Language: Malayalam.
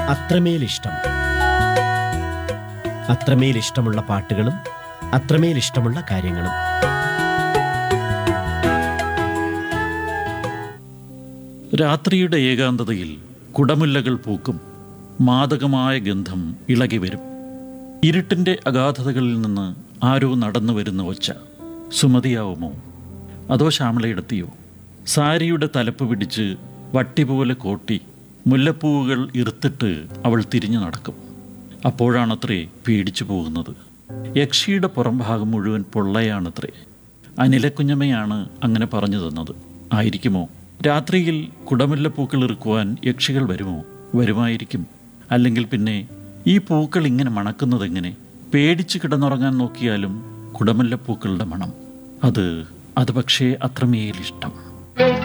അത്രമേൽ ഇഷ്ടം അത്രമേൽ ഇഷ്ടമുള്ള പാട്ടുകളും അത്രമേൽ ഇഷ്ടമുള്ള കാര്യങ്ങളും രാത്രിയുടെ ഏകാന്തതയിൽ കുടമുല്ലകൾ പൂക്കും മാദകമായ ഗന്ധം ഇളകി വരും ഇരുട്ടിൻ്റെ അഗാധതകളിൽ നിന്ന് ആരോ നടന്നു വരുന്ന ഒച്ച സുമതിയാവുമോ അതോ ശ്യാമളയെടുത്തിയോ സാരിയുടെ തലപ്പ് പിടിച്ച് വട്ടി പോലെ കോട്ടി മുല്ലപ്പൂവുകൾ ഇറുത്തിട്ട് അവൾ തിരിഞ്ഞു നടക്കും അപ്പോഴാണത്രേ പേടിച്ചു പോകുന്നത് യക്ഷിയുടെ പുറംഭാഗം മുഴുവൻ പൊള്ളയാണത്രേ അനിലക്കുഞ്ഞമ്മയാണ് അങ്ങനെ പറഞ്ഞു തന്നത് ആയിരിക്കുമോ രാത്രിയിൽ കുടമുല്ലപ്പൂക്കൾ ഇറുക്കുവാൻ യക്ഷികൾ വരുമോ വരുമായിരിക്കും അല്ലെങ്കിൽ പിന്നെ ഈ പൂക്കൾ ഇങ്ങനെ മണക്കുന്നതെങ്ങനെ പേടിച്ച് കിടന്നുറങ്ങാൻ നോക്കിയാലും കുടമുല്ലപ്പൂക്കളുടെ മണം അത് അത് പക്ഷേ അത്രമേൽ ഇഷ്ടം